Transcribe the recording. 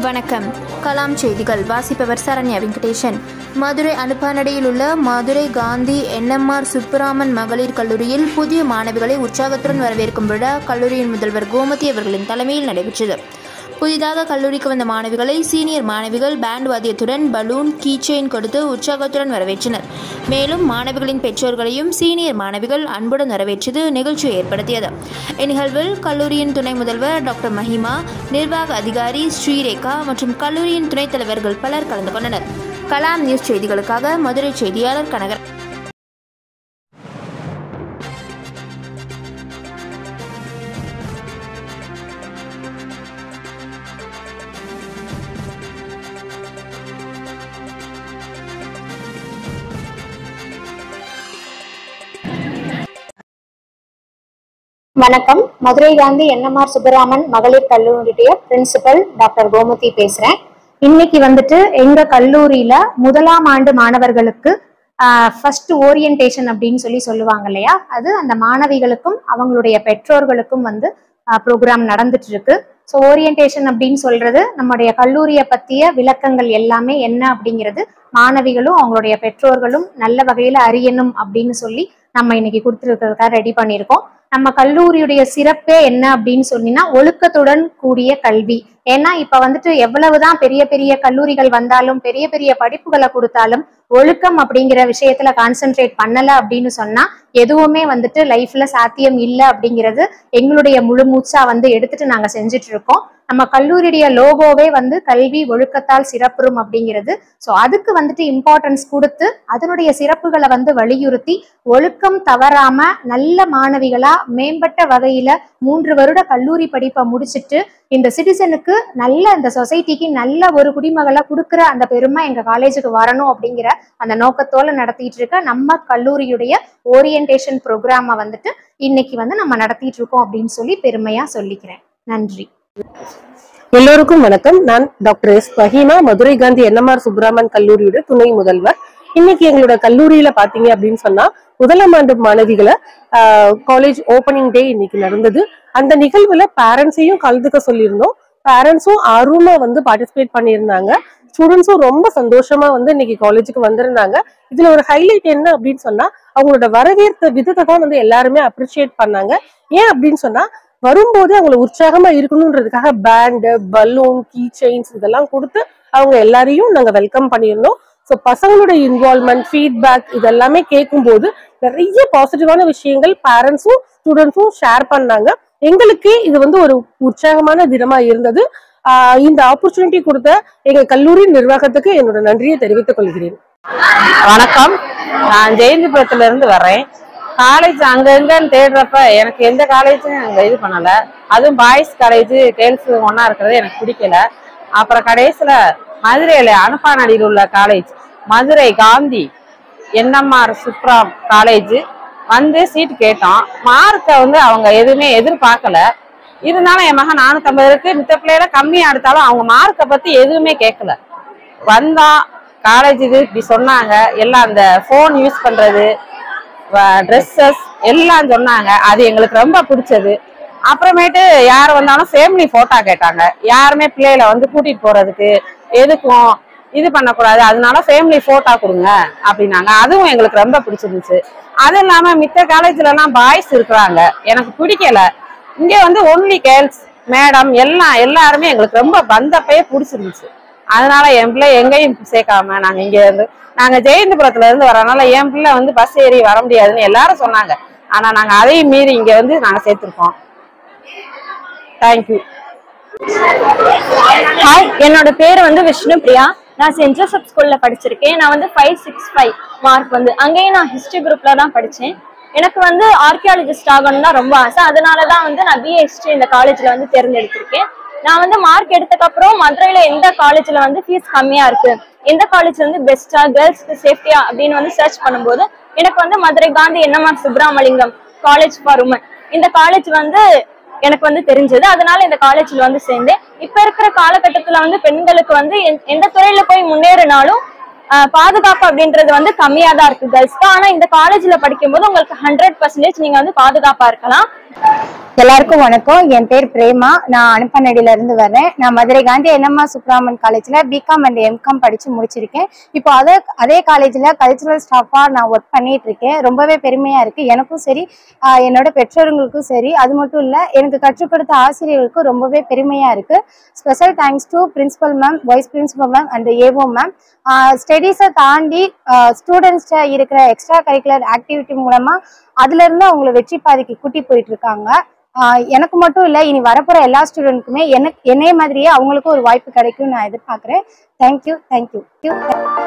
வணக்கம் கலாம் செய்திகள் வாசிப்பவர் சரண்யா வெங்கடேசன் மதுரை அனுப்பானடியில் உள்ள மதுரை காந்தி என்எம்ஆர் சுப்புராமன் மகளிர் கல்லூரியில் புதிய மாணவிகளை உற்சாகத்துடன் வரவேற்கும் விழா கல்லூரியின் முதல்வர் கோமதி அவர்களின் தலைமையில் நடைபெற்றது புதிதாக கல்லூரிக்கு வந்த மாணவிகளை சீனியர் மாணவிகள் பேண்ட் வாத்தியத்துடன் பலூன் கீச்செயின் கொடுத்து உற்சாகத்துடன் வரவேற்றனர் மேலும் மாணவிகளின் பெற்றோர்களையும் சீனியர் மாணவிகள் அன்புடன் வரவேற்றது நிகழ்ச்சியை ஏற்படுத்தியது இந்நிகழ்வில் கல்லூரியின் துணை முதல்வர் டாக்டர் மஹிமா நிர்வாக அதிகாரி ஸ்ரீரேகா மற்றும் கல்லூரியின் துணைத் தலைவர்கள் பலர் கலந்து கொண்டனர் கலாம் நியூஸ் செய்திகளுக்காக மதுரை செய்தியாளர் கனகர் வணக்கம் மதுரை காந்தி என்எம்ஆர் சுப்பராமன் மகளிர் கல்லூரியுடைய பிரின்சிபல் டாக்டர் கோமதி பேசுறேன் இன்னைக்கு வந்துட்டு எங்க கல்லூரியில முதலாம் ஆண்டு மாணவர்களுக்கு ஃபர்ஸ்ட் ஓரியன்டேஷன் அப்படின்னு சொல்லி சொல்லுவாங்க இல்லையா அது அந்த மாணவிகளுக்கும் அவங்களுடைய பெற்றோர்களுக்கும் வந்து ப்ரோக்ராம் நடந்துட்டு இருக்கு ஸோ ஓரியன்டேஷன் அப்படின்னு சொல்றது நம்முடைய கல்லூரியை பத்திய விளக்கங்கள் எல்லாமே என்ன அப்படிங்கிறது மாணவிகளும் அவங்களுடைய பெற்றோர்களும் நல்ல வகையில அறியணும் அப்படின்னு சொல்லி நம்ம இன்னைக்கு கொடுத்துருக்கிறதுக்காக ரெடி பண்ணியிருக்கோம் நம்ம கல்லூரியுடைய சிறப்பே என்ன அப்படின்னு சொன்னீங்கன்னா ஒழுக்கத்துடன் கூடிய கல்வி ஏன்னா இப்ப வந்துட்டு எவ்வளவுதான் பெரிய பெரிய கல்லூரிகள் வந்தாலும் பெரிய பெரிய படிப்புகளை கொடுத்தாலும் ஒழுக்கம் அப்படிங்கிற விஷயத்துல கான்சென்ட்ரேட் பண்ணல அப்படின்னு சொன்னா எதுவுமே வந்துட்டு லைஃப்ல சாத்தியம் இல்லை அப்படிங்கிறது எங்களுடைய முழு மூச்சா வந்து எடுத்துட்டு நாங்க செஞ்சுட்டு இருக்கோம் நம்ம கல்லூரியுடைய லோகோவே வந்து கல்வி ஒழுக்கத்தால் சிறப்புறும் அப்படிங்கிறது ஸோ அதுக்கு வந்துட்டு இம்பார்ட்டன்ஸ் கொடுத்து அதனுடைய சிறப்புகளை வந்து வலியுறுத்தி ஒழுக்கம் தவறாம நல்ல மாணவிகளா மேம்பட்ட வகையில மூன்று வருட கல்லூரி படிப்பை முடிச்சிட்டு இந்த சிட்டிசனுக்கு நல்ல இந்த சொசைட்டிக்கு நல்ல ஒரு குடிமகளை கொடுக்குற அந்த பெருமை எங்க காலேஜுக்கு வரணும் அப்படிங்கிற அந்த நோக்கத்தோட நடத்திட்டு இருக்க நம்ம கல்லூரியுடைய ஓரியன்டேஷன் ப்ரோக்ராமை வந்துட்டு இன்னைக்கு வந்து நம்ம நடத்திட்டு இருக்கோம் அப்படின்னு சொல்லி பெருமையா சொல்லிக்கிறேன் நன்றி எல்லோருக்கும் வணக்கம் நான் doctor S Faheema Madurai Gandhi NMR Subraman கல்லூரியோட துணை முதல்வர் இன்னைக்கு எங்களோட கல்லூரியில பாத்தீங்க அப்படின்னு சொன்னா முதலாம் ஆண்டு மாணவிகளை காலேஜ் ஓபனிங் டே இன்னைக்கு நடந்தது அந்த நிகழ்வுல பேரண்ட்ஸையும் கலந்துக்க சொல்லியிருந்தோம் பேரண்ட்ஸும் ஆர்வமா வந்து பார்ட்டிசிபேட் பண்ணியிருந்தாங்க ஸ்டூடெண்ட்ஸும் ரொம்ப சந்தோஷமா வந்து இன்னைக்கு காலேஜுக்கு வந்திருந்தாங்க இதுல ஒரு ஹைலைட் என்ன அப்படின்னு சொன்னா அவங்களோட வரவேற்பு விதத்தை தான் வந்து எல்லாருமே அப்ரிஷியேட் பண்ணாங்க ஏன் அப்படின்னு சொன்னா வரும்போது அவங்கள உற்சாகமா இருக்கணுன்றதுக்காக பேண்டு பலூன் கீ செயின்ஸ் இதெல்லாம் கொடுத்து அவங்க எல்லாரையும் நாங்க வெல்கம் பண்ணியிருந்தோம் ஸோ பசங்களோட இன்வால்மெண்ட் ஃபீட்பேக் இதெல்லாமே கேட்கும்போது நிறைய பாசிட்டிவான விஷயங்கள் பேரண்ட்ஸும் ஸ்டூடெண்ட்ஸும் ஷேர் பண்ணாங்க எங்களுக்கு இது வந்து ஒரு உற்சாகமான தினமா இருந்தது ஆஹ் இந்த ஆப்பர்ச்சுனிட்டி கொடுத்த எங்க கல்லூரி நிர்வாகத்துக்கு என்னோட நன்றியை தெரிவித்துக் கொள்கிறேன் வணக்கம் நான் ஜெயந்திபுரத்துல இருந்து வர்றேன் காலேஜ் அங்க எங்கன்னு தேடுறப்ப எனக்கு எந்த காலேஜும் அங்க இது பண்ணல அதுவும் பாய்ஸ் காலேஜ் கேர்ள்ஸ் ஒன்னா இருக்கிறது எனக்கு பிடிக்கல அப்புறம் கடைசியில மதுரையில அனுப்பானடியில் உள்ள college Madurai Gandhi NMR Subram college வந்து சீட் கேட்டோம் மார்க்கை வந்து அவங்க எதுவுமே எதிர்பார்க்கல இருந்தாலும் என் மகன் நானூத்தம்பது இருக்கு மித்த பிள்ளையில கம்மியா எடுத்தாலும் அவங்க மார்க்கை பத்தி எதுவுமே கேட்கல வந்தோம் காலேஜ் இது இப்படி சொன்னாங்க எல்லாம் அந்த ஃபோன் யூஸ் பண்றது ட்ரெஸ்ஸஸ் எல்லாம் சொன்னாங்க அது எங்களுக்கு ரொம்ப பிடிச்சது அப்புறமேட்டு யார் வந்தாலும் ஃபேமிலி போட்டோ கேட்டாங்க யாருமே பிள்ளைகளை வந்து கூட்டிட்டு போறதுக்கு எதுக்கும் இது பண்ணக்கூடாது அதனால ஃபேமிலி போட்டோ கொடுங்க அப்படின்னாங்க அதுவும் எங்களுக்கு ரொம்ப பிடிச்சிருந்துச்சு அது இல்லாம மித்த காலேஜ்ல எல்லாம் பாய்ஸ் இருக்கிறாங்க எனக்கு பிடிக்கல இங்க வந்து ஒன்லி கேர்ள்ஸ் மேடம் எல்லாம் எல்லாருமே எங்களுக்கு ரொம்ப வந்தப்பயே பிடிச்சிருந்துச்சு அதனால என் பிள்ளை எங்கேயும் சேர்க்காம நாங்க இங்க இருந்து நாங்க ஜெயந்திபுரத்துல இருந்து வரனால என் பிள்ளை வந்து பஸ் ஏறி வர முடியாதுன்னு எல்லாரும் சொன்னாங்க ஆனா நாங்க அதையும் மீறி இங்க வந்து நாங்க சேர்த்திருக்கோம் தேங்க்யூ ஹாய் என்னோட பேர் வந்து விஷ்ணு பிரியா நான் சென்ட் ஜோசப் ஸ்கூல்ல படிச்சிருக்கேன் நான் வந்து ஃபைவ் சிக்ஸ் ஃபைவ் மார்க் வந்து அங்கேயும் நான் ஹிஸ்டரி குரூப்ல தான் படித்தேன் எனக்கு வந்து ஆர்கியாலஜிஸ்ட் ஆகணும்னு தான் ரொம்ப ஆசை அதனால தான் வந்து நான் பிஏ ஹிஸ்டரி இந்த காலேஜ்ல வந்து தேர்ந்தெடுத்திருக்கேன் நான் வந்து மார்க் எடுத்ததுக்கப்புறம் மதுரையில எந்த காலேஜ்ல வந்து ஃபீஸ் கம்மியா இருக்கு எந்த காலேஜ் வந்து பெஸ்டா கேர்ள்ஸ்க்கு சேஃப்டியா அப்படின்னு வந்து சர்ச் பண்ணும்போது எனக்கு வந்து Madurai Gandhi NMR Subramalingam college for women இந்த காலேஜ் வந்து எனக்கு வந்து தெரிஞ்சது அதனால இந்த காலேஜ்ல வந்து சேர்ந்தேன் இப்ப இருக்கிற காலகட்டத்துல வந்து பெண்களுக்கு வந்து எந்த- எந்த துறையில போய் முன்னேறினாலும் ஆஹ், பாதுகாப்பு அப்படின்றது வந்து கம்மியா தான் இருக்கு கேர்ள்ஸ்க்கு ஆனா இந்த காலேஜ்ல படிக்கும்போது உங்களுக்கு ஹண்ட்ரட் பர்சன்டேஜ் நீங்க வந்து பாதுகாப்பா இருக்கலாம் எல்லாருக்கும் வணக்கம் என் பேர் பிரேமா நான் அனுப்பநடியில இருந்து வர்றேன் நான் மதுரை காந்தி என்எம்ஆர் சுப்ரமன் காலேஜ்ல பிகாம் அண்ட் எம்காம் படிச்சு முடிச்சிருக்கேன் இப்போ அதே அதே காலேஜ்ல கல்ச்சுரல் ஸ்டாஃபா நான் ஒர்க் பண்ணிட்டு இருக்கேன் ரொம்பவே பெருமையா இருக்கு எனக்கும் சரி ஆஹ் என்னோட பெற்றோர்களுக்கும் சரி அது மட்டும் இல்ல எனக்கு கற்றுக் கொடுத்த ஆசிரியர்களுக்கும் ரொம்பவே பெருமையா இருக்கு special thanks to principal ma'am vice principal ma'am and AO ma'am ஸ்டடீஸை தாண்டி ஸ்டூடெண்ட்ஸ்ட இருக்கிற எக்ஸ்ட்ரா கரிக்குலர் ஆக்டிவிட்டி மூலமா அதுல இருந்து அவங்களை வெற்றி பாதைக்கு கூட்டி போயிட்டு இருக்காங்க ஆஹ் எனக்கு மட்டும் இல்லை இனி வரப்போற எல்லா ஸ்டூடெண்ட்டுக்குமே எனக்கு என்னைய மாதிரியே அவங்களுக்கும் ஒரு வாய்ப்பு கிடைக்கும் நான் எதிர்பார்க்குறேன் தேங்க்யூ தேங்க்யூ